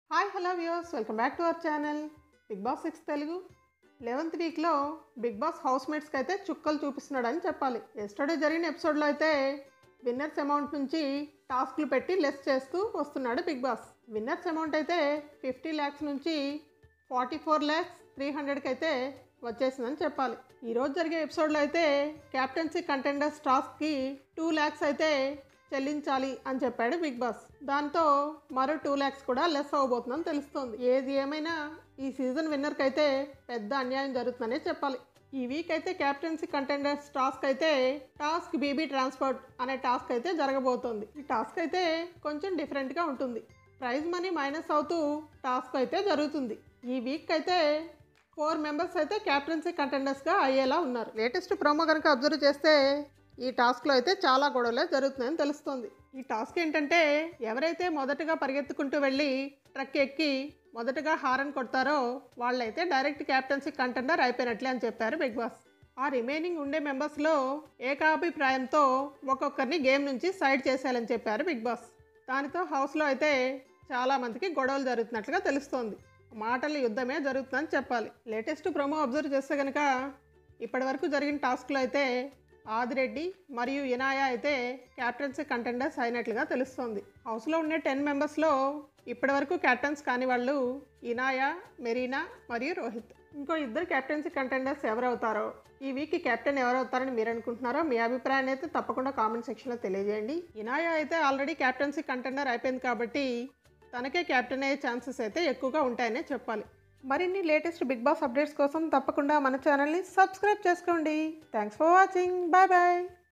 hi hello viewers welcome back to our channel Bigg Boss six Telugu eleventh వీక్లో Bigg Boss house మేట్స్కి అయితే చుక్కలు చూపిస్తున్నాడని చెప్పాలి ఎస్టర్డే జరిగిన ఎపిసోడ్లో అయితే విన్నర్స్ అమౌంట్ నుంచి టాస్క్లు పెట్టి లెస్ చేస్తూ వస్తున్నాడు బిగ్ బాస్ విన్నర్స్ అమౌంట్ అయితే ఫిఫ్టీ ల్యాక్స్ నుంచి ఫార్టీ ఫోర్ ల్యాక్స్ త్రీ హండ్రెడ్కి అయితే వచ్చేసిందని చెప్పాలి ఈరోజు జరిగే ఎపిసోడ్లో అయితే క్యాప్టెన్సీ కంటెండర్స్ టాస్క్కి టూ ల్యాక్స్ అయితే చెల్లించాలి అని చెప్పాడు బిగ్ బాస్ దాంతో మరో టూ ల్యాక్స్ కూడా లెస్ అవ్వబోతుందని తెలుస్తోంది ఏది ఏమైనా ఈ సీజన్ విన్నర్కి అయితే పెద్ద అన్యాయం జరుగుతుందనే చెప్పాలి ఈ వీక్ అయితే క్యాప్టెన్సీ కంటెండర్స్ టాస్క్ అయితే టాస్క్ బీబీ ట్రాన్స్పోర్ట్ అనే టాస్క్ అయితే జరగబోతోంది ఈ టాస్క్ అయితే కొంచెం డిఫరెంట్గా ఉంటుంది ప్రైజ్ మనీ మైనస్ అవుతూ టాస్క్ అయితే జరుగుతుంది ఈ వీక్ అయితే ఫోర్ మెంబర్స్ అయితే క్యాప్టెన్సీ కంటెండర్స్గా అయ్యేలా ఉన్నారు లేటెస్ట్ ప్రోమో కనుక అబ్జర్వ్ చేస్తే ఈ టాస్క్లో అయితే చాలా గొడవలే జరుగుతున్నాయని తెలుస్తుంది ఈ టాస్క్ ఏంటంటే ఎవరైతే మొదటగా పరిగెత్తుకుంటూ వెళ్ళి ట్రక్ ఎక్కి మొదటగా హారన్ కొడతారో వాళ్ళైతే డైరెక్ట్ క్యాప్టెన్సీ కంటెండర్ అయిపోయినట్లే అని చెప్పారు బిగ్ బాస్ ఆ రిమైనింగ్ ఉండే మెంబర్స్లో ఏకాభిప్రాయంతో ఒక్కొక్కరిని గేమ్ నుంచి సైడ్ చేసేయాలని చెప్పారు బిగ్ బాస్ దానితో హౌస్లో అయితే చాలా మందికి గొడవలు జరుగుతున్నట్లుగా తెలుస్తోంది మాటల యుద్ధమే జరుగుతుందని చెప్పాలి లేటెస్ట్ ప్రోమో అబ్జర్వ్ చేస్తే కనుక ఇప్పటివరకు జరిగిన టాస్క్లో అయితే ఆదిరెడ్డి మరియు ఇనాయ అయితే క్యాప్టెన్సీ కంటెండర్స్ అయినట్లుగా తెలుస్తోంది హౌస్లో ఉండే టెన్ మెంబర్స్లో ఇప్పటివరకు క్యాప్టెన్స్ కాని వాళ్ళు ఇనాయ మెరీనా మరియు రోహిత్ ఇంకో ఇద్దరు క్యాప్టెన్సీ కంటెండర్స్ ఎవరవుతారో ఈ వీక్ కెప్టెన్ ఎవరవుతారని మీరు అనుకుంటున్నారో మీ అభిప్రాయాన్ని అయితే తప్పకుండా కామెంట్ సెక్షన్లో తెలియజేయండి ఇనాయ అయితే ఆల్రెడీ క్యాప్టెన్సీ కంటెండర్ అయిపోయింది కాబట్టి తనకే కెప్టెన్ అయ్యే ఛాన్సెస్ అయితే ఎక్కువగా ఉంటాయనే చెప్పాలి మరిన్ని లేటెస్ట్ బిగ్ బాస్ అప్డేట్స్ కోసం తప్పకుండా మన ఛానల్ని సబ్స్క్రైబ్ చేసుకోండి thanks for watching bye bye